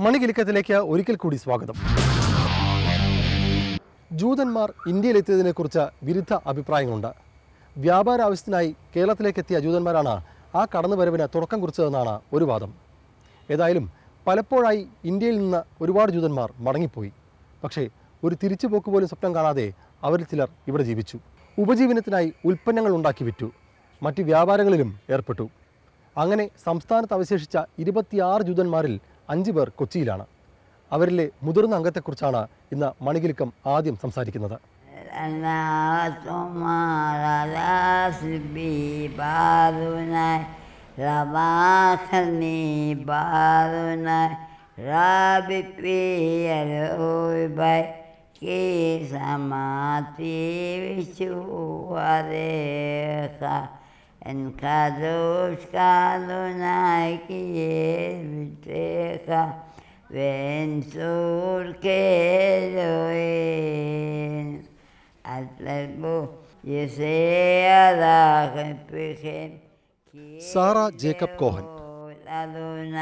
മണികിലുക്കത്തിലേക്ക് ഒരിക്കൽ കൂടി സ്വാഗതം ജൂതന്മാർ ഇന്ത്യയിലെത്തിയതിനെക്കുറിച്ച് വിരുദ്ധ അഭിപ്രായങ്ങളുണ്ട് വ്യാപാര ആവശ്യത്തിനായി കേരളത്തിലേക്കെത്തിയ ജൂതന്മാരാണ് ആ കടന്നുവരവിന് തുടക്കം കുറിച്ചതെന്നാണ് ഒരു വാദം ഏതായാലും പലപ്പോഴായി ഇന്ത്യയിൽ നിന്ന് ഒരുപാട് ജൂതന്മാർ മടങ്ങിപ്പോയി പക്ഷേ ഒരു തിരിച്ചുപോക്ക് പോലും സ്വപ്നം കാണാതെ അവരിൽ ചിലർ ഇവിടെ ജീവിച്ചു ഉപജീവനത്തിനായി ഉൽപ്പന്നങ്ങൾ ഉണ്ടാക്കി വിറ്റു മറ്റ് വ്യാപാരങ്ങളിലും ഏർപ്പെട്ടു അങ്ങനെ സംസ്ഥാനത്ത് അവശേഷിച്ച ഇരുപത്തിയാറ് ജൂതന്മാരിൽ അഞ്ച് പേർ കൊച്ചിയിലാണ് അവരിലെ മുതിർന്ന അംഗത്തെക്കുറിച്ചാണ് ഇന്ന് മണികിലുക്കം ആദ്യം സംസാരിക്കുന്നത് Barunai, Ramakani Barunai, Rabbi Piyarubai, Kisamati Vishuareha, and Kadosh Kadunai Kiyeviteha, Vensur Keloin. അത്ലബു യസേയദാഹപ്പിഹൻ സാറ ജേക്കബ് കോഹൻ അതുന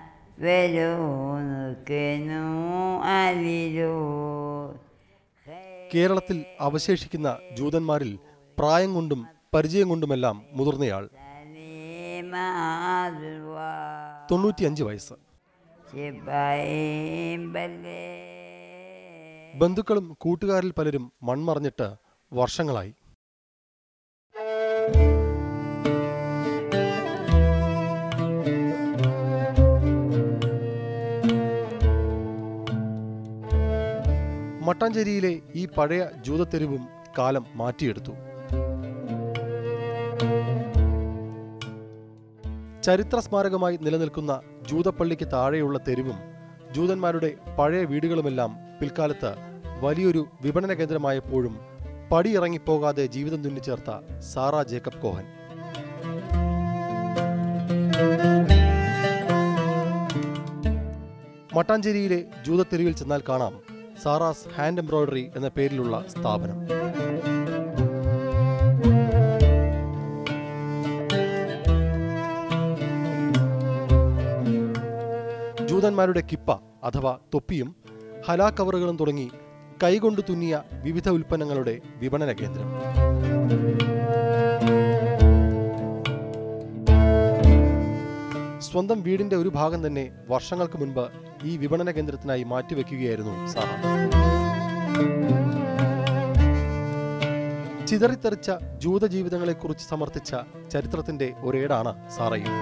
വെലൂനുക്കെനു അലിലൂ കേരളത്തിൽ അവശേഷിക്കുന്ന ജൂതന്മാരിൽ പ്രായം കൊണ്ടും പരിചയം കൊണ്ടുമെല്ലാം മുതിർന്നയാൾ സലീമാതുവാ തൊണ്ണൂറ്റിയഞ്ച് വയസ്സ് ശിബൈബലേ ബന്ധുക്കളും കൂട്ടുകാരിൽ പലരും മൺമറഞ്ഞിട്ട് വർഷങ്ങളായി മട്ടാഞ്ചേരിയിലെ ഈ പഴയ ജൂതത്തെരുവും കാലം മാറ്റിയെടുത്തു ചരിത്ര സ്മാരകമായി നിലനിൽക്കുന്ന ജൂതപ്പള്ളിക്ക് താഴെയുള്ള തെരുവും ജൂതന്മാരുടെ പഴയ വീടുകളുമെല്ലാം പിൽക്കാലത്ത് വലിയൊരു വിപണന കേന്ദ്രമായപ്പോഴും പടിയിറങ്ങിപ്പോകാതെ ജീവിതം തുന്നിച്ചേർത്ത സാറ ജേക്കബ് കോഹൻ മട്ടാഞ്ചേരിയിലെ ജൂതത്തെരുവിൽ ചെന്നാൽ കാണാം സാറാസ് ഹാൻഡ് എംബ്രോയിഡറി എന്ന പേരിലുള്ള സ്ഥാപനം ജൂതന്മാരുടെ കിപ്പ അഥവാ തൊപ്പിയും ഹലാ കവറുകളും തുടങ്ങി കൈകൊണ്ട് തുന്നിയ വിവിധ ഉൽപ്പന്നങ്ങളുടെ വിപണന കേന്ദ്രം സ്വന്തം വീടിന്റെ ഒരു ഭാഗം തന്നെ വർഷങ്ങൾക്ക് മുൻപ് ഈ വിപണന കേന്ദ്രത്തിനായി മാറ്റിവെക്കുകയായിരുന്നു സാറ ചിതറിത്തെറിച്ച ജൂത ജീവിതങ്ങളെക്കുറിച്ച് സമർത്ഥിച്ച ചരിത്രത്തിന്റെ ഒരേടാണ് സാറയും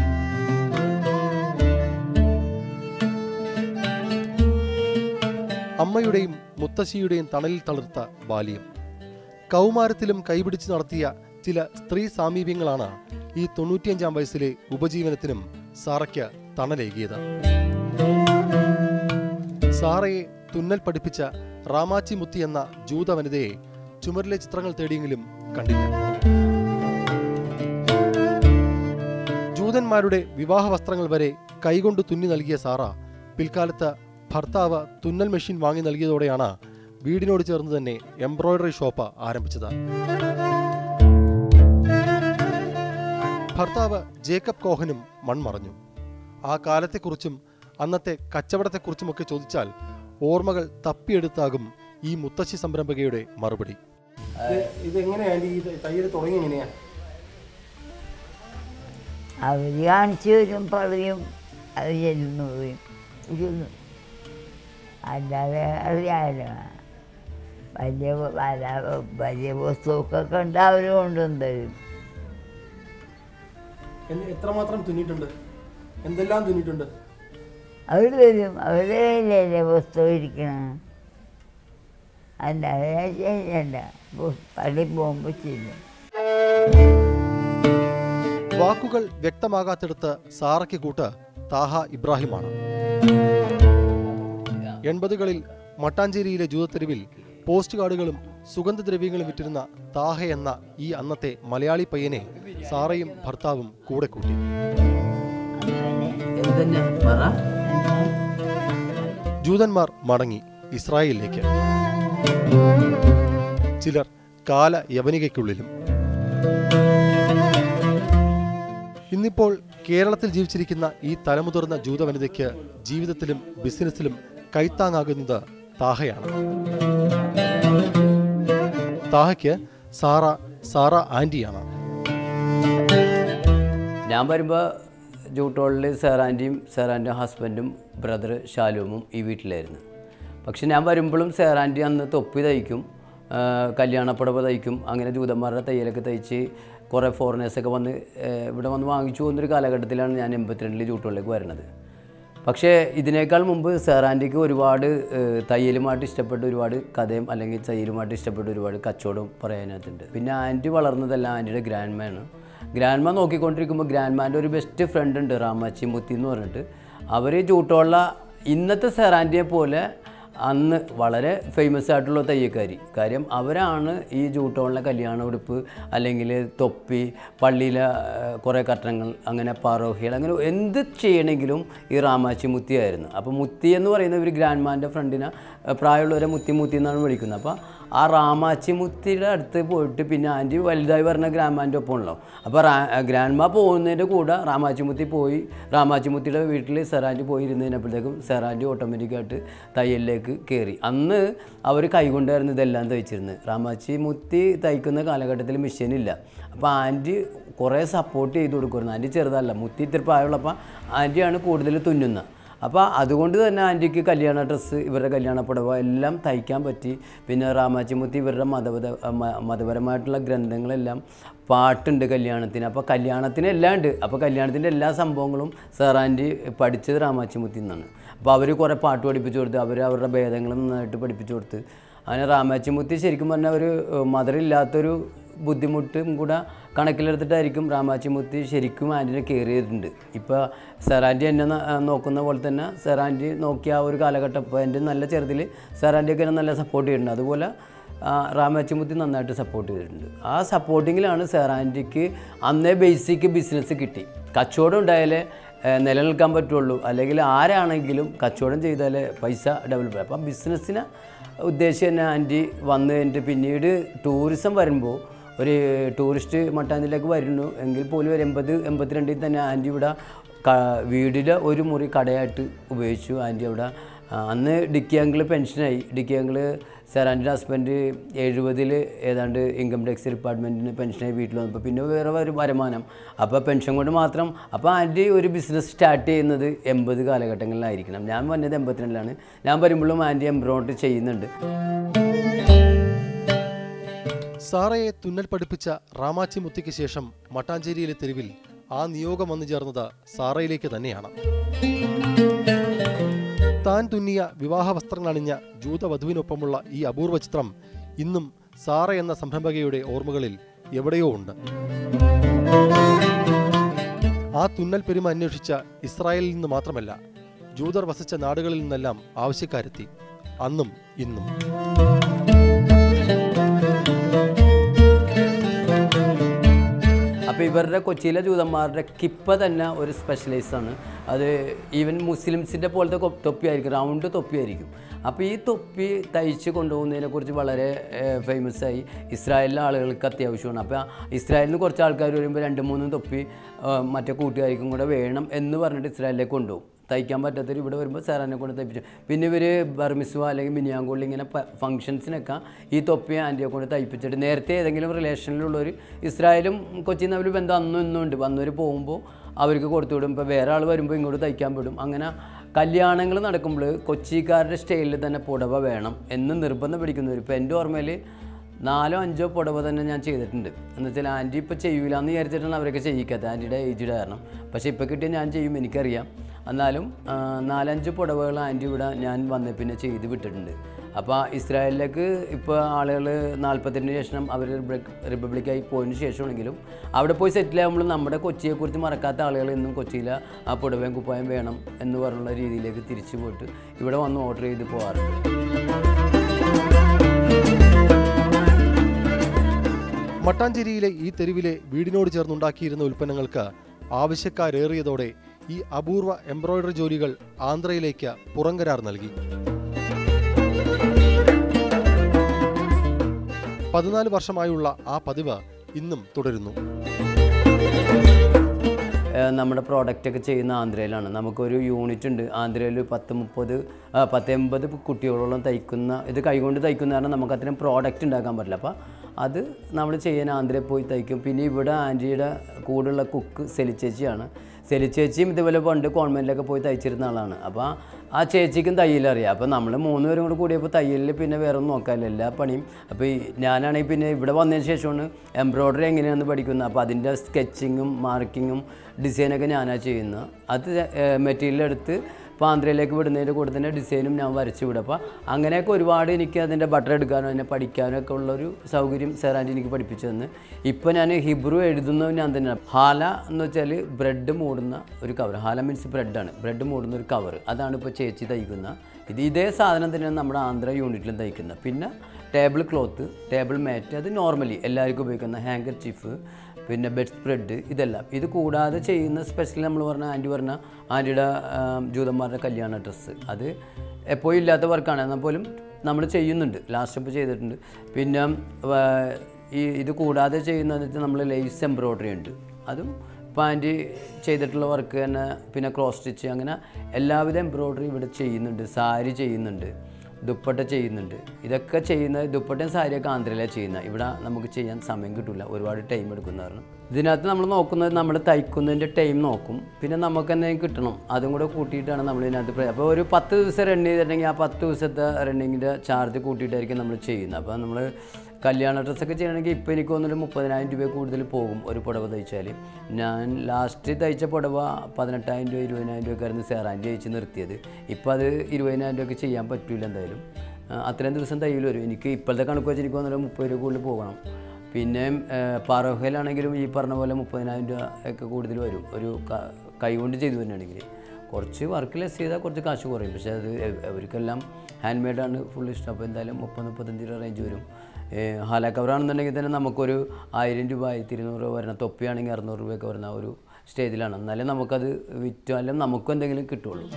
അമ്മയുടെയും മുത്തശ്ശിയുടെയും തണലിൽ തളിർത്ത ബാല്യം കൗമാരത്തിലും കൈപിടിച്ച് നടത്തിയ ചില സ്ത്രീ സാമീപ്യങ്ങളാണ് ഈ തൊണ്ണൂറ്റിയഞ്ചാം വയസ്സിലെ ഉപജീവനത്തിനും സാറയ്ക്ക് തണലേകിയത് സാറയെ തുന്നൽ പഠിപ്പിച്ച റാമാച്ചി മുത്തി എന്ന ജൂത വനിതയെ ചുമരിലെ ചിത്രങ്ങൾ തേടിയെങ്കിലും കണ്ടില്ല ജൂതന്മാരുടെ വിവാഹ വസ്ത്രങ്ങൾ വരെ കൈകൊണ്ട് തുന്നി നൽകിയ സാറ പിൽക്കാലത്ത് ഭർത്താവ് തുന്നൽ മെഷീൻ വാങ്ങി നൽകിയതോടെയാണ് വീടിനോട് ചേർന്ന് തന്നെ എംബ്രോയിഡറി ഷോപ്പ് ആരംഭിച്ചത് ഭർത്താവ് ജേക്കബ് കോഹനും മൺമറഞ്ഞു ആ കാലത്തെക്കുറിച്ചും അന്നത്തെ കച്ചവടത്തെക്കുറിച്ചുമൊക്കെ ചോദിച്ചാൽ ഓർമ്മകൾ തപ്പിയെടുത്താകും ഈ മുത്തശ്ശി സംരംഭകയുടെ മറുപടി ഇതെങ്ങനെയാണ് ഈ തയ്യൽ തുടങ്ങി എങ്ങനെയാ അവർ കാണിച്ചു തരും പറയും അത് ചെല്ലുന്നു പറയും ചെല്ലും അല്ലാതെ അറിയാമല്ലോ വലിയ വല- വലിയ വസ്തുവൊക്കെ കണ്ട് അവർ കൊണ്ടുവന്ന് തരും എത്രമാത്രം തുന്നിയിട്ടുണ്ട് എന്തെല്ലാം തുന്നിയിട്ടുണ്ട് അവർ തരും അവരുടെ കയ്യിലല്ലേ പുസ്തകം ഇരിക്കണം അല്ലാതെ ഞാൻ ചെയ്യണ്ട പു- പള്ളി പോകുമ്പോൾ ചെയ്യും വാക്കുകൾ വ്യക്തമാകാത്തിടത്ത് സാറയ്ക്ക് കൂട്ട് താഹ ഇബ്രാഹിമാണ് എൺപതുകളിൽ മട്ടാഞ്ചേരിയിലെ ജൂതത്തെരുവിൽ പോസ്റ്റ് കാർഡുകളും സുഗന്ധദ്രവ്യങ്ങളും വിറ്റിരുന്ന താഹ എന്ന ഈ അന്നത്തെ മലയാളി പയ്യനെ സാറയും ഭർത്താവും കൂടെ കൂട്ടി എന്തെന്നെ പറ ജൂതന്മാർ മടങ്ങി ഇസ്രായേലിലേക്ക് ചിലർ കാല യവനികയ്ക്കുള്ളിലും ഇന്നിപ്പോൾ കേരളത്തിൽ ജീവിച്ചിരിക്കുന്ന ഈ തലമുതിർന്ന ജൂത വനിതയ്ക്ക് ജീവിതത്തിലും ബിസിനസ്സിലും കൈത്താങ്ങാകുന്നത് താഹയാണ് താഹയ്ക്ക് സാറ സാറ ആൻറ്റിയാണ് ഞാൻ വരുമ്പോൾ ജൂട്ടോളിൽ സേറാൻ്റെയും സേറാൻ്റെയും ഹസ്ബൻഡും ബ്രദർ ഷാലുവും ഈ വീട്ടിലായിരുന്നു പക്ഷെ ഞാൻ വരുമ്പോഴും സേറാൻ്റി അന്ന് തൊപ്പി തയ്ക്കും ആ, കല്യാണപ്പുടവ തയ്ക്കും അങ്ങനെ ജൂതന്മാരുടെ തയ്യലൊക്കെ തയ്ച്ച് കുറേ ഫോറിനേഴ്സൊക്കെ വന്ന് ആ, ഇവിടെ വന്ന് വാങ്ങിച്ചു പോകുന്നൊരു കാലഘട്ടത്തിലാണ് ഞാൻ എൺപത്തിരണ്ടിൽ ജൂട്ടോളിലേക്ക് വരുന്നത് പക്ഷേ ഇതിനേക്കാൾ മുമ്പ് സെറാൻറ്റിക്ക് ഒരുപാട് ഏഹ്, തയ്യലുമായിട്ട് ഇഷ്ടപ്പെട്ട ഒരുപാട് കഥയും അല്ലെങ്കിൽ തയ്യലുമായിട്ട് ഇഷ്ടപ്പെട്ട ഒരുപാട് കച്ചവടവും പറയാനകത്തുണ്ട് പിന്നെ ആൻറ്റി വളർന്നതെല്ലാം ആൻറ്റിയുടെ ഗ്രാൻഡ്മയാണ് ഗ്രാൻഡ്മ നോക്കിക്കൊണ്ടിരിക്കുമ്പോൾ ഗ്രാൻഡ്മാൻ്റെ ഒരു ബെസ്റ്റ് ഫ്രണ്ട് ഉണ്ട് റാമാച്ചി മുത്തി എന്ന് പറഞ്ഞിട്ട് അവർ ചൂട്ടുള്ള ഇന്നത്തെ സെറാൻറ്റിയെ പോലെ അന്ന് വളരെ ഫേമസ് ആയിട്ടുള്ള തയ്യക്കാരി കാര്യം അവരാണ് ഈ ജൂട്ടോണിലെ കല്യാണ ഉടുപ്പ് അല്ലെങ്കിൽ തൊപ്പി പള്ളിയിലെ ഏഹ്, കുറേ കട്ടണങ്ങൾ അങ്ങനെ പാറോഹികൾ അങ്ങനെ എന്ത് ചെയ്യണമെങ്കിലും ഈ റാമാച്ചി മുത്തിയായിരുന്നു അപ്പോൾ മുത്തി എന്ന് പറയുന്ന ഒരു ഗ്രാൻഡ്മാൻ്റെ ഫ്രണ്ടിനെ ഏഹ്, പ്രായമുള്ളവരെ മുത്തി മുത്തി എന്നാണ് വിളിക്കുന്നത് അപ്പോൾ ആ റാമാച്ചി മുത്തിയുടെ അടുത്ത് പോയിട്ട് പിന്നെ ആൻറ്റി വലുതായി പറഞ്ഞ ഗ്രാൻഡ്മാൻ്റെ ഒപ്പം ഉള്ളോ അപ്പോൾ റാ ഗ്രാൻഡ്മ പോകുന്നതിൻ്റെ കൂടെ റാമാച്ചിമുത്തി പോയി റാമാച്ചിമുത്തിയുടെ വീട്ടിൽ സെറാൻറ്റി പോയി ഇരുന്നതിനപ്പോഴത്തേക്കും സെറാൻറ്റി ഓട്ടോമാറ്റിക്കായിട്ട് തയ്യലിലേക്ക് കയറി അന്ന് അവർ കൈകൊണ്ടായിരുന്നു ഇതെല്ലാം തയ്ച്ചിരുന്നത് റാമാച്ചി മുത്തി തയ്ക്കുന്ന കാലഘട്ടത്തിൽ മെഷീനില്ല അപ്പോൾ ആൻറ്റി കുറേ സപ്പോർട്ട് ചെയ്ത് കൊടുക്കുമായിരുന്നു ആൻറ്റി ചെറുതല്ല മുത്തി ഇത്തിരി പ്രായമുള്ളപ്പോൾ ആൻറ്റിയാണ് കൂടുതൽ തുന്നുന്നത് അപ്പോൾ അതുകൊണ്ട് തന്നെ ആൻറ്റിക്ക് കല്യാണ ഡ്രസ്സ് ഇവരുടെ കല്യാണ പുടവ എല്ലാം തയ്ക്കാൻ പറ്റി പിന്നെ റാമാച്ചിമുത്തി ഇവരുടെ മതപത മ- മതപരമായിട്ടുള്ള ഗ്രന്ഥങ്ങളെല്ലാം പാട്ടുണ്ട് കല്യാണത്തിന് അപ്പോൾ കല്യാണത്തിന് എല്ലാം ഉണ്ട് അപ്പോൾ കല്യാണത്തിൻ്റെ എല്ലാ സംഭവങ്ങളും സാർ ആൻറ്റി പഠിച്ചത് റാമാച്ചിമുത്തി നിന്നാണ് അപ്പോൾ അവർ കുറേ പാട്ട് പഠിപ്പിച്ചു കൊടുത്ത് അവർ അവരുടെ ഭേദങ്ങൾ നന്നായിട്ട് പഠിപ്പിച്ചു കൊടുത്ത് അങ്ങനെ റാമാച്ചിമുത്തി ശരിക്കും പറഞ്ഞാൽ ഒരു മദറില്ലാത്തൊരു ബുദ്ധിമുട്ടും കൂടെ കണക്കിലെടുത്തിട്ടായിരിക്കും രാമാച്ചിമുത്തി ശരിക്കും ആൻറ്റിനെ കെയർ ചെയ്തിട്ടുണ്ട് ഇപ്പോൾ സെറാൻറ്റി എന്നെ ന- ആ, നോക്കുന്ന പോലെ തന്നെ സെറാൻറ്റി നോക്കിയ ആ ഒരു കാലഘട്ടം ഇപ്പോൾ എൻ്റെ നല്ല ചെറുതിൽ സെറാൻറ്റിയൊക്കെ എന്നെ നല്ല സപ്പോർട്ട് ചെയ്തിട്ടുണ്ട് അതുപോലെ ആ, റാമാച്ചിമുത്തി നന്നായിട്ട് സപ്പോർട്ട് ചെയ്തിട്ടുണ്ട് ആ സപ്പോർട്ടിങ്ങിലാണ് സെറാൻറ്റിക്ക് അന്നേ ബേസിക് ബിസിനസ് കിട്ടി കച്ചവടം ഉണ്ടായാലേ ഏഹ്, നിലനിൽക്കാൻ പറ്റുള്ളൂ അല്ലെങ്കിൽ ആരാണെങ്കിലും കച്ചവടം ചെയ്താലേ പൈസ ഡെവലപ്പ് അപ്പം ബിസിനസ്സിനെ ഉദ്ദേശിച്ച് തന്നെ ആൻറ്റി വന്ന് കഴിഞ്ഞിട്ട് പിന്നീട് ടൂറിസം വരുമ്പോൾ ഒരു ടൂറിസ്റ്റ് മട്ടാഞ്ചിലേക്ക് വരുന്നു എങ്കിൽ പോലും ഒരു എൺപത് എൺപത്തിരണ്ടിൽ തന്നെ ആൻറ്റി ഇവിടെ ക- വീടിലെ ഒരു മുറി കടയായിട്ട് ഉപയോഗിച്ചു ആൻറ്റി അവിടെ ആ, അന്ന് ഡിക്കി അങ്കിൾ പെൻഷനായി ഡിക്കി അങ്കിൾ സാർ ആൻറ്റിൻ്റെ ഹസ്ബൻഡ് എഴുപതിൽ ഏതാണ്ട് ഇൻകം ടാക്സ് ഡിപ്പാർട്ട്മെൻറ്റിന് പെൻഷനായി വീട്ടിൽ വന്നപ്പോൾ പിന്നെ വേറെ ഒരു വരുമാനം അപ്പോൾ പെൻഷൻ കൊണ്ട് മാത്രം അപ്പോൾ ആൻറ്റി ഒരു ബിസിനസ് സ്റ്റാർട്ട് ചെയ്യുന്നത് എൺപത് കാലഘട്ടങ്ങളിലായിരിക്കണം ഞാൻ വന്നത് എൺപത്തിരണ്ടിലാണ് ഞാൻ വരുമ്പോഴും ആൻറ്റി എംബ്രോയിഡറി ചെയ്യുന്നുണ്ട് സാറയെ തുന്നൽ പഠിപ്പിച്ച റാമാച്ചി മുത്തിക്ക് ശേഷം മട്ടാഞ്ചേരിയിലെ തെരുവിൽ ആ നിയോഗം വന്നു ചേർന്നത് സാറയിലേക്ക് തന്നെയാണ് താൻ തുന്നിയ വിവാഹ വസ്ത്രങ്ങൾ അണിഞ്ഞ ജൂതവധുവിനൊപ്പമുള്ള ഈ അപൂർവ ചിത്രം ഇന്നും സാറ എന്ന സംരംഭകയുടെ ഓർമ്മകളിൽ എവിടെയോ ഉണ്ട് ആ തുന്നൽ പെരുമ അന്വേഷിച്ച ഇസ്രായേലിൽ നിന്ന് മാത്രമല്ല ജൂതർ വസിച്ച നാടുകളിൽ നിന്നെല്ലാം ആവശ്യക്കാരെത്തി അന്നും ഇന്നും അപ്പോൾ ഇവരുടെ കൊച്ചിയിലെ ജൂതന്മാരുടെ കിപ്പ തന്നെ ഒരു സ്പെഷ്യലൈസാണ് അത് ഈവൻ മുസ്ലിംസിൻ്റെ പോലത്തെ കൊ- തൊപ്പിയായിരിക്കും റൗണ്ട് തൊപ്പിയായിരിക്കും അപ്പോൾ ഈ തൊപ്പി തയ്ച്ച് കൊണ്ടുപോകുന്നതിനെക്കുറിച്ച് വളരെ ഫേമസ് ആയി ഇസ്രായേലിലെ ആളുകൾക്ക് അത്യാവശ്യമാണ് അപ്പോൾ ഇസ്രായേലിൽ നിന്ന് കുറച്ച് ആൾക്കാർ വരുമ്പോൾ രണ്ട് മൂന്ന് തൊപ്പി ആ, മറ്റേ കൂട്ടുകാർക്കും കൂടെ വേണം എന്ന് പറഞ്ഞിട്ട് ഇസ്രായേലിലേക്ക് കൊണ്ടുപോകും തയ്ക്കാൻ പറ്റാത്തവർ ഇവിടെ വരുമ്പോൾ സാറാനെ കൊണ്ട് തയ്പ്പിച്ചു പിന്നെ ഇവർ ബർമിസുവ അല്ലെങ്കിൽ മിനിയാങ്കോളിൽ ഇങ്ങനെ ഫംഗ്ഷൻസിനൊക്കെ ഈ തൊപ്പി ആൻറ്റിയെ കൊണ്ട് തയ്പ്പിച്ചിട്ട് നേരത്തെ ഏതെങ്കിലും റിലേഷനിലുള്ളവർ ഇസ്രായേലും കൊച്ചിയിൽ നിന്ന് അവർ ബന്ധം അന്നും ഇന്നും ഉണ്ട് വന്നവർ പോകുമ്പോൾ അവർക്ക് കൊടുത്തു വിടും ഇപ്പോൾ വേറെ ആൾ വരുമ്പോൾ ഇങ്ങോട്ട് തയ്ക്കാൻ വിടും അങ്ങനെ കല്യാണങ്ങൾ നടക്കുമ്പോൾ കൊച്ചിക്കാരുടെ സ്റ്റൈലിൽ തന്നെ പുടവ വേണം എന്ന് നിർബന്ധം പിടിക്കുന്നവർ ഇപ്പോൾ എൻ്റെ ഓർമ്മയിൽ നാലോ അഞ്ചോ പുടവ തന്നെ ഞാൻ ചെയ്തിട്ടുണ്ട് എന്ന് വെച്ചാൽ ആൻറ്റി ഇപ്പോൾ ചെയ്യൂല എന്ന് വിചാരിച്ചിട്ടാണ് അവരൊക്കെ ചെയ്യിക്കാത്തത് ആൻറ്റിയുടെ ഏജ്ഡ് കാരണം പക്ഷേ ഇപ്പോൾ കിട്ടിയ ഞാൻ ചെയ്യും എനിക്കറിയാം എന്നാലും ആ, നാലഞ്ച് പുടവകൾ ആൻറ്റി ഇവിടെ ഞാൻ വന്ന പിന്നെ ചെയ്ത് വിട്ടിട്ടുണ്ട് അപ്പോൾ ഇസ്രായേലിലേക്ക് ഇപ്പോൾ ആളുകൾ നാൽപ്പത്തിരണ്ടിന് ശേഷം അവർ റിപ്പബ്ലിക്കായി പോയതിന് ശേഷമാണെങ്കിലും അവിടെ പോയി സെറ്റിൽ ആകുമ്പോൾ നമ്മുടെ കൊച്ചിയെക്കുറിച്ച് മറക്കാത്ത ആളുകൾ ഇന്നും കൊച്ചിയിൽ ആ പുടവയും കുപ്പായം വേണം എന്ന് പറഞ്ഞുള്ള രീതിയിലേക്ക് തിരിച്ചു പോയിട്ട് ഇവിടെ വന്ന് ഓർഡർ ചെയ്ത് പോകാറുണ്ട് മട്ടാഞ്ചേരിയിലെ ഈ തെരുവിലെ വീടിനോട് ചേർന്നുണ്ടാക്കിയിരുന്ന ഉൽപ്പന്നങ്ങൾക്ക് ആവശ്യക്കാരേറിയതോടെ ഈ അപൂർവ എംബ്രോയിഡറി ജോലികൾ ആന്ധ്രയിലേക്ക് പുറംകരാർ നൽകി പതിനാല് വർഷമായുള്ള ആ പതിവ് ഇന്നും തുടരുന്നു നമ്മുടെ പ്രോഡക്റ്റ് ഒക്കെ ചെയ്യുന്ന ആന്ധ്രയിലാണ് നമുക്കൊരു യൂണിറ്റ് ഉണ്ട് ആന്ധ്രയിൽ പത്ത് മുപ്പത് ആ, പത്ത് എൺപത് കുട്ടികളോളം തയ്ക്കുന്ന ഇത് കൈകൊണ്ട് തയ്ക്കുന്ന കാരണം നമുക്ക് അത്രയും പ്രോഡക്റ്റ് ഉണ്ടാക്കാൻ പറ്റില്ല അപ്പോൾ അത് നമ്മൾ ചെയ്യാൻ ആന്ധ്രയിൽ പോയി തയ്ക്കും പിന്നെ ഇവിടെ ആൻറ്റിയുടെ കൂടുള്ള കുക്ക് സെലിച്ചേച്ചിയാണ് സെലിച്ചേച്ചിയും ഇതുപോലെ പണ്ട് കോൺവെൻറ്റിലൊക്കെ പോയി തയ്ച്ചിരുന്ന ആളാണ് അപ്പോൾ ആ ചേച്ചിക്കും തയ്യലറിയാം അപ്പോൾ നമ്മൾ മൂന്ന് പേരും കൂടെ കൂടിയപ്പോൾ തയ്യലിൽ പിന്നെ വേറെ ഒന്നും നോക്കാനില്ല എല്ലാ പണിയും അപ്പോൾ ഈ ഞാനാണെങ്കിൽ പിന്നെ ഇവിടെ വന്നതിന് ശേഷമാണ് എംബ്രോയ്ഡറി എങ്ങനെയാണെന്ന് പഠിക്കുന്നത് അപ്പോൾ അതിൻ്റെ സ്കെച്ചിങ്ങും മാർക്കിങ്ങും ഡിസൈനൊക്കെ ഞാനാണ് ചെയ്യുന്നത് അത് മെറ്റീരിയൽ എടുത്ത് ഇപ്പോൾ ആന്ധ്രയിലേക്ക് വിടുന്നതിൻ്റെ കൂടെ തന്നെ ഡിസൈനും ഞാൻ വരച്ചു വിടും അപ്പോൾ അങ്ങനെയൊക്കെ ഒരുപാട് എനിക്ക് അതിൻ്റെ ബട്ടർ എടുക്കാനോ അതിനെ പഠിക്കാനോ ഒക്കെ ഉള്ളൊരു സൗകര്യം സെറാൻറ്റി എനിക്ക് പഠിപ്പിച്ചു തന്ന് ഇപ്പോൾ ഞാൻ ഹിബ്രു എഴുതുന്നത് ഞാൻ തന്നെയാണ് ഹാല എന്ന് വെച്ചാൽ ബ്രെഡ് മൂടുന്ന ഒരു കവർ ഹാല മീൻസ് ബ്രെഡാണ് ബ്രെഡ് മൂടുന്ന ഒരു കവർ അതാണ് ഇപ്പോൾ ചേച്ചി തയ്ക്കുന്ന ഇത് ഇതേ സാധനം തന്നെയാണ് നമ്മുടെ ആന്ധ്ര യൂണിറ്റിലും തയ്ക്കുന്നത് പിന്നെ ടേബിൾ ക്ലോത്ത് ടേബിൾ മാറ്റ് അത് നോർമലി എല്ലാവർക്കും ഉപയോഗിക്കുന്ന ഹാങ്കർ ചീഫ് പിന്നെ ബെഡ് സ്പ്രെഡ് ഇതെല്ലാം ഇത് കൂടാതെ ചെയ്യുന്ന സ്പെഷ്യൽ നമ്മൾ പറഞ്ഞ ആൻറ്റി പറഞ്ഞ ആൻറ്റിയുടെ ജൂതന്മാരുടെ കല്യാണ ഡ്രസ്സ് അത് എപ്പോഴും ഇല്ലാത്ത വർക്കാണ് എന്നാൽ പോലും നമ്മൾ ചെയ്യുന്നുണ്ട് ലാസ്റ്റ് ഇപ്പോൾ ചെയ്തിട്ടുണ്ട് പിന്നെ ആ, ഈ ഇത് കൂടാതെ ചെയ്യുന്നതെന്ന് വെച്ചാൽ നമ്മൾ ലേസ് എംബ്രോയ്ഡറി ഉണ്ട് അതും ഇപ്പോൾ ആൻറ്റി ചെയ്തിട്ടുള്ള വർക്ക് തന്നെ പിന്നെ ക്രോസ് സ്റ്റിച്ച് അങ്ങനെ എല്ലാവിധ എംബ്രോയ്ഡറി ഇവിടെ ചെയ്യുന്നുണ്ട് സാരി ചെയ്യുന്നുണ്ട് ദുപ്പട്ട ചെയ്യുന്നുണ്ട് ഇതൊക്കെ ചെയ്യുന്നത് ദുപ്പട്ടയും സാരിയൊക്കെ ആന്ധ്രയിലാണ് ചെയ്യുന്നത് ഇവിടെ നമുക്ക് ചെയ്യാൻ സമയം കിട്ടില്ല ഒരുപാട് ടൈം എടുക്കുന്ന കാരണം ഇതിനകത്ത് നമ്മൾ നോക്കുന്നത് നമ്മൾ തയ്ക്കുന്നതിൻ്റെ ടൈം നോക്കും പിന്നെ നമുക്ക് എന്തെങ്കിലും കിട്ടണം അതും കൂടെ കൂട്ടിയിട്ടാണ് നമ്മൾ ഇതിനകത്ത് പ്ര- അപ്പോൾ ഒരു പത്ത് ദിവസം റൺ ചെയ്തിട്ടുണ്ടെങ്കിൽ ആ പത്ത് ദിവസത്തെ റണ്ണിങ്ങിൻ്റെ ചാർജ് കൂട്ടിയിട്ടായിരിക്കും നമ്മൾ ചെയ്യുന്നത് അപ്പോൾ നമ്മൾ കല്യാണ ഡ്രസ്സൊക്കെ ചെയ്യണമെങ്കിൽ ഇപ്പോൾ എനിക്ക് തോന്നുന്നൊരു മുപ്പതിനായിരം രൂപ കൂടുതൽ പോകും ഒരു പുടവ തയ്ച്ചാൽ ഞാൻ ലാസ്റ്റ് തയ്ച്ച പുടവ പതിനെട്ടായിരം രൂപ ഇരുപതിനായിരം രൂപക്കായിരുന്നു സെറാൻറ്റി തയ്ച്ച് നിർത്തിയത് ഇപ്പോൾ അത് ഇരുപതിനായിരം രൂപയ്ക്ക് ചെയ്യാൻ പറ്റില്ല എന്തായാലും ആ, അത്രയും ദിവസം തയ്യൽ വരും എനിക്ക് ഇപ്പോഴത്തെ കണക്ക് വെച്ച് എനിക്ക് തോന്നുന്നത് മുപ്പത് രൂപ കൂടുതൽ പോകണം പിന്നെ പാറോഹയിലാണെങ്കിലും ഈ പറഞ്ഞ പോലെ മുപ്പതിനായിരം രൂപ ഒക്കെ കൂടുതൽ വരും ഒരു ക- കൈ കൊണ്ട് ചെയ്തു തന്നെയാണെങ്കിൽ കുറച്ച് വർക്ക് ലെസ് ചെയ്താൽ കുറച്ച് കാശ് കുറയും പക്ഷേ അത് എ- അവർക്കെല്ലാം ഹാൻഡ് മെയ്ഡാണ് ഫുൾ ഇഷ്ടം അപ്പോൾ എന്തായാലും മുപ്പത് മുപ്പത്തഞ്ച് രൂപ റേഞ്ച് വരും ഹാല കവറാണെന്നുണ്ടെങ്കിൽ തന്നെ നമുക്കൊരു ആയിരം രൂപ ആയിരത്തി ഇരുന്നൂറ് രൂപ വരുന്ന തൊപ്പിയാണെങ്കിൽ അറുന്നൂറ് രൂപയൊക്കെ വരുന്ന ഒരു സ്റ്റേജിലാണ് എന്നാലേ നമുക്കത് വിറ്റാലും നമുക്കും എന്തെങ്കിലും കിട്ടുള്ളൂ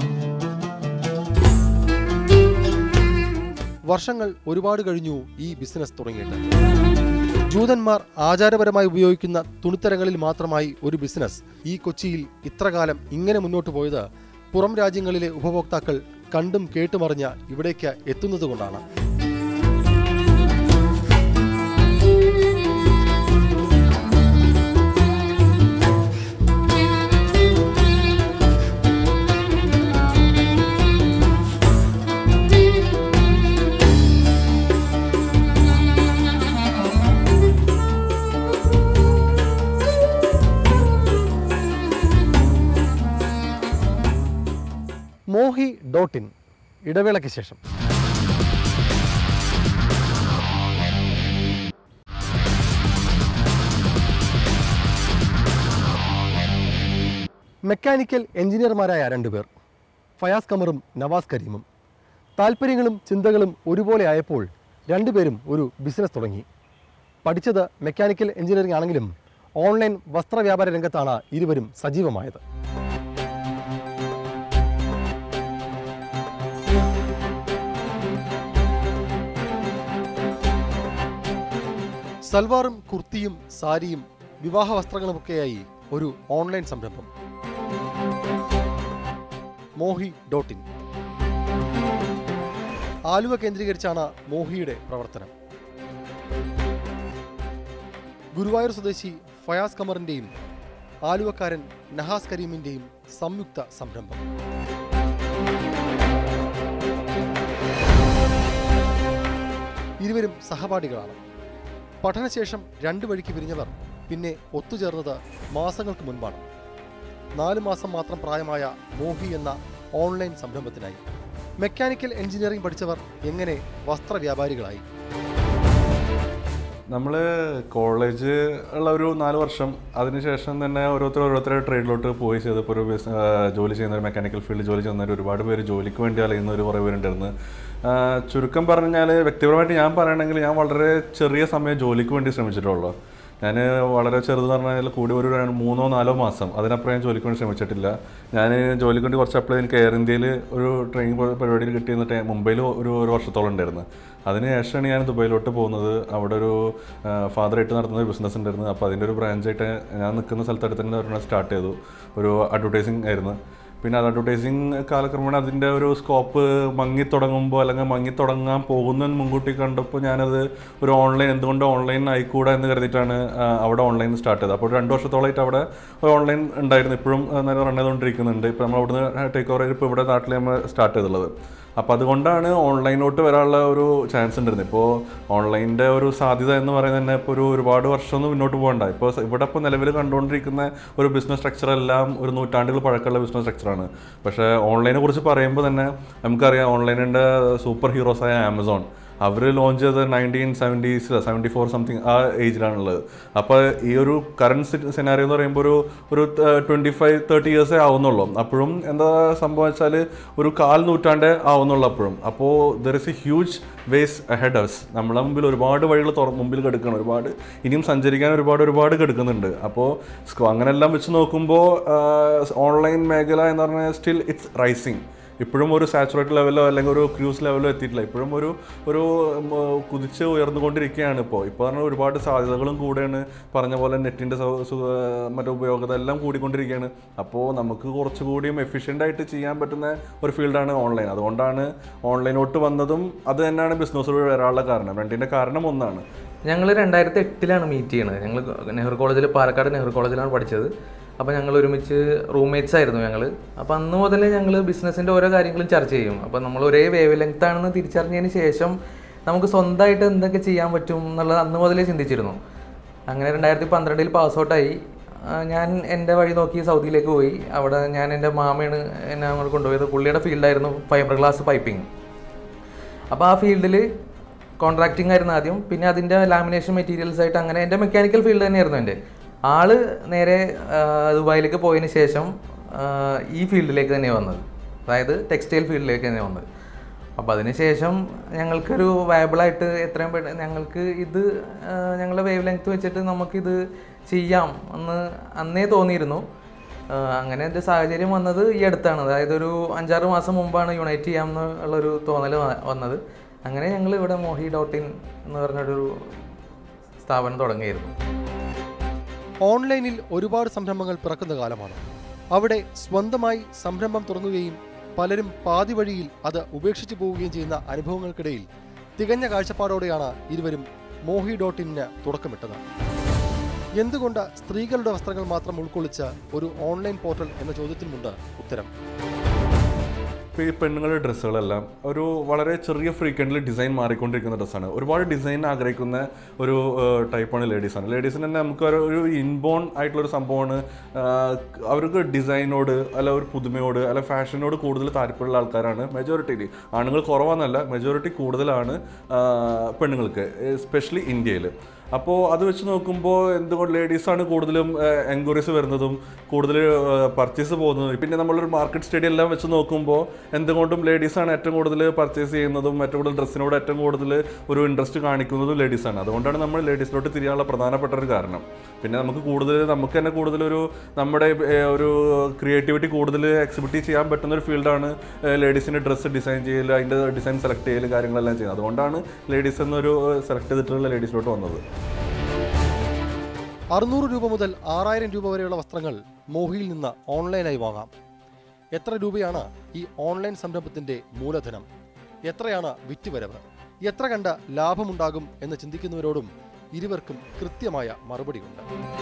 വർഷങ്ങൾ ഒരുപാട് കഴിഞ്ഞു ഈ ബിസിനസ് തുടങ്ങിയിട്ട് ജൂതന്മാർ ആചാരപരമായി ഉപയോഗിക്കുന്ന തുണിത്തരങ്ങളിൽ മാത്രമായി ഒരു ബിസിനസ് ഈ കൊച്ചിയിൽ ഇത്രകാലം ഇങ്ങനെ മുന്നോട്ട് പോയത് പുറം രാജ്യങ്ങളിലെ ഉപഭോക്താക്കൾ കണ്ടും കേട്ടുമറിഞ്ഞ ഇവിടേക്ക് എത്തുന്നതുകൊണ്ടാണ് മോഹി ഡോട്ട് ഇൻ ഇടവേളയ്ക്ക് ശേഷം മെക്കാനിക്കൽ എഞ്ചിനീയർമാരായ രണ്ടുപേർ ഫയാസ് കമറും നവാസ് കരീമും താല്പര്യങ്ങളും ചിന്തകളും ഒരുപോലെ ആയപ്പോൾ രണ്ടുപേരും ഒരു ബിസിനസ് തുടങ്ങി പഠിച്ചത് മെക്കാനിക്കൽ എഞ്ചിനീയറിംഗ് ആണെങ്കിലും ഓൺലൈൻ വസ്ത്രവ്യാപാര രംഗത്താണ് ഇരുവരും സജീവമായത് സൽവാറും കുർത്തിയും സാരിയും വിവാഹ വസ്ത്രങ്ങളുമൊക്കെയായി ഒരു ഓൺലൈൻ സംരംഭം മോഹി ഡോട്ട് ഇൻ ആലുവ കേന്ദ്രീകരിച്ചാണ് മോഹിയുടെ പ്രവർത്തനം ഗുരുവായൂർ സ്വദേശി ഫയാസ് കമറിന്റെയും ആലുവക്കാരൻ നഹാസ് കരീമിന്റെയും സംയുക്ത സംരംഭം ഇരുവരും സഹപാഠികളാണ് പഠനശേഷം രണ്ടു വഴിക്ക് പിരിഞ്ഞവർ പിന്നെ ഒത്തുചേർന്നത് മാസങ്ങൾക്ക് മുൻപാണ് നാല് മാസം മാത്രം പ്രായമായ മോഹി എന്ന ഓൺലൈൻ സംരംഭത്തിനായി മെക്കാനിക്കൽ എഞ്ചിനീയറിംഗ് പഠിച്ചവർ എങ്ങനെ വസ്ത്രവ്യാപാരികളായി നമ്മൾ കോളേജ് ഉള്ള ഒരു നാല് വർഷം അതിനുശേഷം തന്നെ ഓരോരുത്തർ ഓരോരുത്തരുടെ ട്രേഡിലോട്ട് പോയി ചെയ്തപ്പോൾ ഒരു ബിസ്- ആ, ജോലി ചെയ്യുന്ന ഒരു മെക്കാനിക്കൽ ഫീൽഡ് ജോലി ചെയ്യുന്നവർ ഒരുപാട് പേര് ജോലിക്ക് വേണ്ടി അലയുന്ന ഒരു കുറേ പേരുണ്ടായിരുന്നു ആ, ചുരുക്കം പറഞ്ഞാൽ വ്യക്തിപരമായിട്ട് ഞാൻ പറയുകയാണെങ്കിൽ ഞാൻ വളരെ ചെറിയ സമയം ജോലിക്ക് വേണ്ടി ശ്രമിച്ചിട്ടുള്ളൂ ഞാൻ വളരെ ചെറുതെന്ന് പറഞ്ഞാൽ കൂടി ഒരു രണ്ട് മൂന്നോ നാലോ മാസം അതിനപ്പുറം ഞാൻ ജോലിക്ക് വേണ്ടി ശ്രമിച്ചിട്ടില്ല ഞാൻ ജോലിക്ക് വേണ്ടി കുറച്ച് അപ്ലൈ എനിക്ക് എയർ ഇന്ത്യയിൽ ഒരു ട്രെയിനിങ് പരിപാടിയിൽ കിട്ടിയെന്നിട്ട് മുംബൈയിൽ ഒരു ഒരു വർഷത്തോളം ഉണ്ടായിരുന്നു അതിനുശേഷമാണ് ഞാൻ ദുബൈയിലോട്ട് പോകുന്നത് അവിടെ ഒരു ഫാദറായിട്ട് നടത്തുന്ന ഒരു ബിസിനസ് ഉണ്ടായിരുന്നു അപ്പോൾ അതിൻ്റെ ഒരു ബ്രാഞ്ചായിട്ട് ഞാൻ നിൽക്കുന്ന സ്ഥലത്തടുത്ത് തന്നെ ഒരെണ്ണം സ്റ്റാർട്ട് ചെയ്തു ഒരു അഡ്വർടൈസിങ് ആയിരുന്നു പിന്നെ അത് അഡ്വർടൈസിങ് കാലക്രമേണ അതിൻ്റെ ഒരു സ്കോപ്പ് മങ്ങി തുടങ്ങുമ്പോൾ അല്ലെങ്കിൽ മങ്ങി തുടങ്ങാൻ പോകുന്നതിന് മുൻകൂട്ടി കണ്ടപ്പോൾ ഞാനത് ഒരു ഓൺലൈൻ എന്തുകൊണ്ട് ഓൺലൈൻ ആയിക്കൂടാ എന്ന് കരുതിയിട്ടാണ് ആ, അവിടെ ഓൺലൈൻ സ്റ്റാർട്ട് ചെയ്തത് അപ്പോൾ ഒരു രണ്ട് വർഷത്തോളമായിട്ട് അവിടെ ഒരു ഓൺലൈൻ ഉണ്ടായിരുന്നു ഇപ്പോഴും ആ, നല്ല റൺ ചെയ്തുകൊണ്ടിരിക്കുന്നുണ്ട് ഇപ്പോൾ നമ്മൾ അവിടുന്ന് ടേക്ക് ഓവർ ചെയ്ത് ഇപ്പോൾ ഇവിടെ നാട്ടിൽ നമ്മൾ സ്റ്റാർട്ട് ചെയ്തിട്ടുള്ളത് അപ്പോൾ അതുകൊണ്ടാണ് ഓൺലൈനോട്ട് വരാനുള്ള ഒരു ചാൻസ് ഉണ്ടായിരുന്നത് ഇപ്പോൾ ഓൺലൈനിൻ്റെ ഒരു സാധ്യത എന്ന് പറയുന്നത് തന്നെ ഇപ്പോൾ ഒരു ഒരുപാട് വർഷമൊന്നും മുന്നോട്ട് പോകണ്ട ഇപ്പോൾ സ- ഇവിടെ ഇപ്പോൾ നിലവിൽ കണ്ടുകൊണ്ടിരിക്കുന്ന ഒരു ബിസിനസ് സ്ട്രക്ചർ എല്ലാം ഒരു നൂറ്റാണ്ടുകൾ പഴക്കമുള്ള ബിസിനസ് സ്ട്രക്ചറാണ് പക്ഷേ ഓൺലൈനെ കുറിച്ച് പറയുമ്പോൾ തന്നെ നമുക്കറിയാം ഓൺലൈനിൻ്റെ സൂപ്പർ ഹീറോസായ ആമസോൺ അവർ ലോഞ്ച് ചെയ്തത് nineteen seventies seventy four something ആ ഏജിലാണുള്ളത് അപ്പോൾ ഈ ഒരു കറണ്ട് സെനാറിയോ എന്ന് പറയുമ്പോൾ ഒരു ഒരു ട്വൻറ്റി ഫൈവ് തേർട്ടി ഇയേഴ്സേ ആവുന്നുള്ളൂ അപ്പോഴും എന്താ സംഭവം വെച്ചാൽ ഒരു കാൽ നൂറ്റാണ്ടേ ആവുന്നുള്ളൂ അപ്പോഴും അപ്പോൾ there is a huge ways ahead of us നമ്മളെ മുമ്പിൽ ഒരുപാട് വഴികൾ തുറ മുമ്പിൽ കിടക്കണം ഒരുപാട് ഇനിയും സഞ്ചരിക്കാൻ ഒരുപാട് ഒരുപാട് കിടക്കുന്നുണ്ട് അപ്പോൾ സ്കോ- അങ്ങനെല്ലാം വെച്ച് നോക്കുമ്പോൾ ഓൺലൈൻ മേഖല എന്ന് പറഞ്ഞാൽ സ്റ്റിൽ ഇറ്റ്സ് റൈസിങ് ഇപ്പോഴും ഒരു സാച്ചുറേറ്റ് ലെവലോ അല്ലെങ്കിൽ ഒരു ക്രൂസ് ലെവലോ എത്തിയിട്ടില്ല ഇപ്പോഴും ഒരു ഒരു ഉം, കുതിച്ച് ഉയർന്നുകൊണ്ടിരിക്കുകയാണ് ഇപ്പോൾ ഇപ്പോൾ പറഞ്ഞാൽ ഒരുപാട് സാധ്യതകളും കൂടെയാണ് പറഞ്ഞ പോലെ നെറ്റിൻ്റെ മറ്റു ഉപയോഗത എല്ലാം കൂടിക്കൊണ്ടിരിക്കുകയാണ് അപ്പോൾ നമുക്ക് കുറച്ചുകൂടിയും എഫിഷ്യൻ്റ് ആയിട്ട് ചെയ്യാൻ പറ്റുന്ന ഒരു ഫീൽഡാണ് ഓൺലൈൻ അതുകൊണ്ടാണ് ഓൺലൈനോട്ട് വന്നതും അത് തന്നെയാണ് ബിസിനസ് വരാനുള്ള കാരണം രണ്ടിൻ്റെ കാരണം ഒന്നാണ് ഞങ്ങൾ രണ്ടായിരത്തി എട്ടിലാണ് മീറ്റ് ചെയ്യണത് ഞങ്ങൾ നെഹ്റു കോളേജിൽ പാലക്കാട് നെഹ്റു കോളേജിലാണ് പഠിച്ചത് അപ്പോൾ ഞങ്ങൾ ഒരുമിച്ച് റൂംമേറ്റ്സ് ആയിരുന്നു ഞങ്ങൾ അപ്പോൾ അന്ന് മുതൽ ഞങ്ങൾ ബിസിനസ്സിൻ്റെ ഓരോ കാര്യങ്ങളും ചർച്ച ചെയ്യും അപ്പോൾ നമ്മൾ ഒരേ വേവ് ലെങ്ത് ആണെന്ന് തിരിച്ചറിഞ്ഞതിന് ശേഷം നമുക്ക് സ്വന്തമായിട്ട് എന്തൊക്കെ ചെയ്യാൻ പറ്റും എന്നുള്ളത് അന്ന് മുതലേ ചിന്തിച്ചിരുന്നു അങ്ങനെ രണ്ടായിരത്തി പന്ത്രണ്ടിൽ പാസ് ഔട്ടായി ഞാൻ എൻ്റെ വഴി നോക്കി സൗദിയിലേക്ക് പോയി അവിടെ ഞാൻ എൻ്റെ മാമയാണ് എന്നെ അങ്ങോട്ട് കൊണ്ടുപോയത് പുള്ളിയുടെ ഫീൽഡായിരുന്നു ഫൈബർ ഗ്ലാസ് പൈപ്പിംഗ് അപ്പോൾ ആ ഫീൽഡിൽ കോൺട്രാക്റ്റിംഗ് ആയിരുന്നു ആദ്യം പിന്നെ അതിൻ്റെ ലാമിനേഷൻ മെറ്റീരിയൽസ് ആയിട്ട് അങ്ങനെ എൻ്റെ മെക്കാനിക്കൽ ഫീൽഡ് തന്നെയായിരുന്നു എൻ്റെ ആള് നേരെ ആ, ദുബായിലേക്ക് പോയതിന് ശേഷം ആ, ഈ ഫീൽഡിലേക്ക് തന്നെ വന്നത് അതായത് ടെക്സ്റ്റൈൽ ഫീൽഡിലേക്ക് തന്നെ വന്നത് അപ്പോൾ അതിനുശേഷം ഞങ്ങൾക്കൊരു വയബിളായിട്ട് എത്രയും പെട്ടെന്ന് ഞങ്ങൾക്ക് ഇത് ആ, ഞങ്ങളുടെ വേവ് ലെങ്ത് വെച്ചിട്ട് നമുക്കിത് ചെയ്യാം എന്ന് അന്നേ തോന്നിയിരുന്നു ആ, അങ്ങനെ എൻ്റെ സാഹചര്യം വന്നത് ഈ അടുത്താണ് അതായത് ഒരു അഞ്ചാറ് മാസം മുമ്പാണ് യുണൈറ്റ് ചെയ്യാമെന്ന് ഉള്ളൊരു തോന്നൽ വ- വന്നത് അങ്ങനെ ഞങ്ങൾ ഇവിടെ മോഹി ഡോട്ട് ഇൻ എന്ന് പറഞ്ഞൊരു സ്ഥാപനം തുടങ്ങിയിരുന്നു ഓൺലൈനിൽ ഒരുപാട് സംരംഭങ്ങൾ പിറക്കുന്ന കാലമാണ് അവിടെ സ്വന്തമായി സംരംഭം തുടങ്ങുകയും പലരും പാതി വഴിയിൽ അത് ഉപേക്ഷിച്ചു പോവുകയും ചെയ്യുന്ന അനുഭവങ്ങൾക്കിടയിൽ തികഞ്ഞ കാഴ്ചപ്പാടോടെയാണ് ഇരുവരും മോഹി ഡോട്ട് ഇന്നിന് തുടക്കമിട്ടത് എന്തുകൊണ്ട് സ്ത്രീകളുടെ വസ്ത്രങ്ങൾ മാത്രം ഉൾക്കൊള്ളിച്ച ഒരു ഓൺലൈൻ പോർട്ടൽ എന്ന ചോദ്യത്തിനുമുണ്ട് ഉത്തരം ഇപ്പോൾ ഈ പെണ്ണുങ്ങളുടെ ഡ്രസ്സുകളെല്ലാം ഒരു വളരെ ചെറിയ ഫ്രീക്വൻ്റിൽ ഡിസൈൻ മാറിക്കൊണ്ടിരിക്കുന്ന ഡ്രസ്സാണ് ഒരുപാട് ഡിസൈൻ ആഗ്രഹിക്കുന്ന ഒരു ടൈപ്പാണ് ലേഡീസാണ് ലേഡീസിന് തന്നെ നമുക്ക് ഒരു- ഒരു ഇൻബോൺ ആയിട്ടുള്ളൊരു സംഭവമാണ് ആ, അവർക്ക് ഡിസൈനോട് അല്ല ഒരു പുതുമയോട് അല്ല ഫാഷനോട് കൂടുതൽ താല്പര്യമുള്ള ആൾക്കാരാണ് മെജോറിറ്റിയിൽ ആണുങ്ങൾ കുറവാന്നല്ല മെജോറിറ്റി കൂടുതലാണ് ആ, പെണ്ണുങ്ങൾക്ക് എസ്പെഷ്യലി ഇന്ത്യയിൽ അപ്പോൾ അത് വെച്ച് നോക്കുമ്പോൾ എന്തുകൊണ്ട് ലേഡീസാണ് കൂടുതലും എൻക്വയറീസ് വരുന്നതും കൂടുതൽ പർച്ചേസ് പോകുന്നതും പിന്നെ നമ്മളൊരു മാർക്കറ്റ് സ്റ്റഡി എല്ലാം വെച്ച് നോക്കുമ്പോൾ എന്തുകൊണ്ടും ലേഡീസാണ് ഏറ്റവും കൂടുതൽ പർച്ചേസ് ചെയ്യുന്നതും ഏറ്റവും കൂടുതൽ ഡ്രസ്സിനോട് ഏറ്റവും കൂടുതൽ ഒരു ഇൻട്രസ്റ്റ് കാണിക്കുന്നതും ലേഡീസാണ് അതുകൊണ്ടാണ് നമ്മൾ ലേഡീസിലോട്ട് തിരിയാനുള്ള പ്രധാനപ്പെട്ട ഒരു കാരണം പിന്നെ നമുക്ക് കൂടുതൽ നമുക്ക് തന്നെ കൂടുതലൊരു നമ്മുടെ ഏഹ്, ഒരു ക്രിയേറ്റിവിറ്റി കൂടുതൽ എക്സിബിറ്റ് ചെയ്യാൻ പറ്റുന്ന ഒരു ഫീൽഡാണ് ലേഡീസിൻ്റെ ഡ്രസ്സ് ഡിസൈൻ ചെയ്യൽ അതിൻ്റെ ഡിസൈൻ സെലക്ട് ചെയ്യൽ കാര്യങ്ങളെല്ലാം ചെയ്യുന്നത് അതുകൊണ്ടാണ് ലേഡീസ് എന്നൊരു സെലക്ട് ചെയ്തിട്ടുള്ള ലേഡീസിലോട്ട് വന്നത് അറുന്നൂറ് രൂപ മുതൽ ആറായിരം രൂപ വരെയുള്ള വസ്ത്രങ്ങൾ മോഹിയിൽ നിന്ന് ഓൺലൈനായി വാങ്ങാം എത്ര രൂപയാണ് ഈ ഓൺലൈൻ സംരംഭത്തിന്റെ മൂലധനം എത്രയാണ് വിറ്റുവരവ് എത്ര കണ്ട ലാഭമുണ്ടാകും എന്ന് ചിന്തിക്കുന്നവരോടും ഇരുവർക്കും കൃത്യമായ മറുപടിയുണ്ട്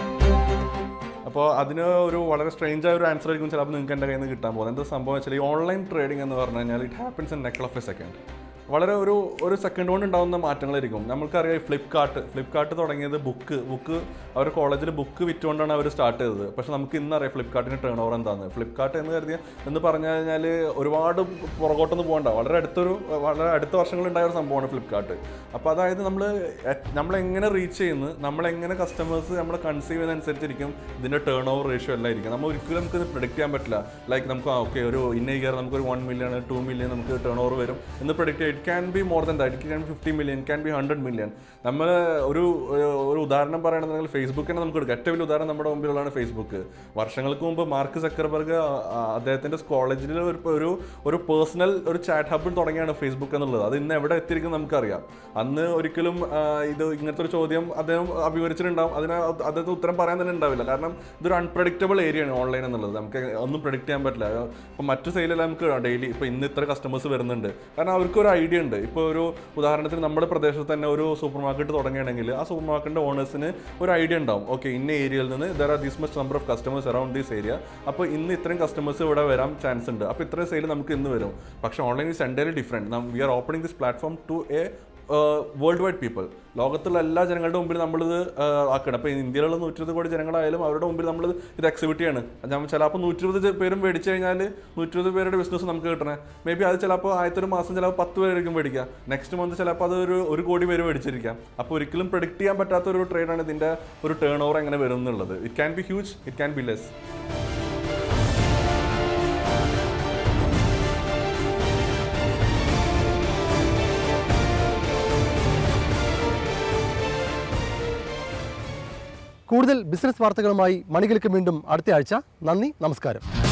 അപ്പോൾ അതിന് ഒരു വളരെ സ്ട്രേഞ്ച് ആയ ഒരു ആൻസർ ആയിരിക്കും ചിലപ്പോൾ നിങ്ങൾക്ക് എൻ്റെ കയ്യിൽ നിന്ന് കിട്ടാൻ പോകുന്നത് എന്താ സംഭവം വെച്ചാൽ ഈ ഓൺലൈൻ ട്രേഡിംഗ് എന്ന് പറഞ്ഞു കഴിഞ്ഞാൽ it happens in nick of a second വളരെ ഒരു ഒരു സെക്കൻഡ് കൊണ്ട് ഉണ്ടാകുന്ന മാറ്റങ്ങളായിരിക്കും നമുക്കറിയാം ഫ്ലിപ്കാർട്ട് ഫ്ലിപ്കാർട്ട് തുടങ്ങിയത് ബുക്ക് ബുക്ക് അവർ കോളേജിൽ ബുക്ക് വിറ്റുകൊണ്ടാണ് അവർ സ്റ്റാർട്ട് ചെയ്തത് പക്ഷെ നമുക്ക് ഇന്നറിയാം ഫ്ലിപ്കാർട്ടിൻ്റെ ടേൺ ഓവർ എന്താണെന്ന് ഫ്ലിപ്കാർട്ട് എന്ന് കരുതിയ എന്ന് പറഞ്ഞു കഴിഞ്ഞാൽ ഒരുപാട് പുറകോട്ടൊന്നും പോകണ്ട വളരെ അടുത്തൊരു വളരെ അടുത്ത വർഷങ്ങളുണ്ടായ ഒരു സംഭവമാണ് ഫ്ലിപ്കാർട്ട് അപ്പോൾ അതായത് നമ്മൾ നമ്മളെങ്ങനെ റീച്ച് ചെയ്യുന്നു നമ്മളെങ്ങനെ കസ്റ്റമേഴ്സ് നമ്മൾ കൺസീവ് ചെയ്യുന്നതനുസരിച്ചിരിക്കും ഇതിൻ്റെ ടേൺ ഓവർ റേഷ്യോ എല്ലാം ഇരിക്കും നമ്മൾ ഒരിക്കലും നമുക്ക് ഇത് പ്രിഡിക്റ്റ് ചെയ്യാൻ പറ്റില്ല ലൈക്ക് നമുക്ക് ഓക്കെ ഒരു ഇന്ന ഇയർ നമുക്ക് ഒരു വൺ മില്യൺ ടു മില്യൺ നമുക്ക് ടേൺ ഓവർ വരും എന്ന് predict it can be more than that it can fifty million can be hundred million നമ്മൾ ഒരു ഒരു- ഒരു ഉദാഹരണം പറയുകയാണെന്നുണ്ടെങ്കിൽ ഫേസ്ബുക്കിനെ നമുക്ക് എടുക്കാം ഏറ്റവും വലിയ ഉദാഹരണം നമ്മുടെ മുമ്പിലുള്ളതാണ് ഫേസ്ബുക്ക് വർഷങ്ങൾക്ക് മുമ്പ് മാർക്ക് സക്കർബർഗ് അദ്ദേഹത്തിൻ്റെ കോളേജിൽ ഒരു ഒരു ഒരു പേഴ്സണൽ ഒരു ചാറ്റ് ഹബ് തുടങ്ങിയാണ് ഫേസ്ബുക്ക് എന്നുള്ളത് അത് ഇന്ന് എവിടെ എത്തിയിരിക്കും നമുക്കറിയാം അന്ന് ഒരിക്കലും ആ, ഇത് ഇങ്ങനത്തെ ഒരു ചോദ്യം അദ്ദേഹം അഭിമുഖിച്ചിട്ടുണ്ടാവും അതിന് അദ്ദേഹത്തിന് ഉത്തരം പറയാൻ തന്നെ ഉണ്ടാവില്ല കാരണം ഇതൊരു അൺപ്രഡിക്റ്റബിൾ ഏരിയ ആണ് ഓൺലൈൻ എന്നുള്ളത് നമുക്ക് ഒന്നും പ്രഡിക്റ്റ് ചെയ്യാൻ പറ്റില്ല ഇപ്പം മറ്റു സൈഡിൽ നമുക്ക് ഡെയിലി ഇപ്പോൾ ഇന്ന് ഇത്ര കസ്റ്റമേഴ്സ് വരുന്നുണ്ട് കാരണം അവർക്ക് ഒരു ഐഡിയ ഉണ്ട് ഇപ്പോൾ ഒരു ഉദാഹരണത്തിന് നമ്മുടെ പ്രദേശത്ത് തന്നെ ഒരു സൂപ്പർ മാർക്കറ്റ് തുടങ്ങുകയാണെങ്കിൽ ആ സൂപ്പർ മാർക്കറ്റിൻ്റെ ഓണേഴ്സിന് ഒരു ഐഡിയ ഉണ്ടാവും ഓക്കെ ഇന്ന ഏരിയയിൽ നിന്ന് there are this much number of customers around this area അപ്പോൾ ഇന്ന് ഇത്രയും കസ്റ്റമേഴ്സ് ഇവിടെ വരാൻ ചാൻസ് ഉണ്ട് അപ്പോൾ ഇത്രയും സെയിൽ നമുക്ക് ഇന്ന് വരും പക്ഷേ online is entirely different we are opening this platform to a worldwide people ലോകത്തുള്ള എല്ലാ ജനങ്ങളുടെ മുമ്പിൽ നമ്മളിത് ആഹ്, ആക്കണം അപ്പോൾ ഇന്ത്യയിലുള്ള നൂറ്റി ഇരുപത് കോടി ജനങ്ങളായാലും അവരുടെ മുമ്പിൽ നമ്മൾ ഇത് എക്സിബിറ്റ് ചെയ്യാണ് നമ്മൾ ചിലപ്പോൾ നൂറ്റി ഇരുപത് പേരും മേടിച്ചു കഴിഞ്ഞാൽ നൂറ്റി ഇരുപത് പേരുടെ ബിസിനസ് നമുക്ക് കിട്ടണേ മേ ബി അത് ചിലപ്പോൾ ആദ്യത്തെ ഒരു മാസം ചിലപ്പോൾ പത്ത് പേരായിരിക്കും മേടിക്കുക നെക്സ്റ്റ് മന്ത് ചിലപ്പോൾ അത് ഒരു ഒരു കോടി പേര് മേടിച്ചിരിക്കാം അപ്പോൾ ഒരിക്കലും പ്രഡിക്റ്റ് ചെയ്യാൻ പറ്റാത്ത ഒരു ട്രേഡാണ് ഇതിൻ്റെ ഒരു ടേൺ ഓവർ എങ്ങനെ വരും എന്നുള്ളത് it can be huge it can be less കൂടുതൽ ബിസിനസ് വാർത്തകളുമായി മണികൾക്ക് വീണ്ടും അടുത്ത ആഴ്ച നന്ദി നമസ്കാരം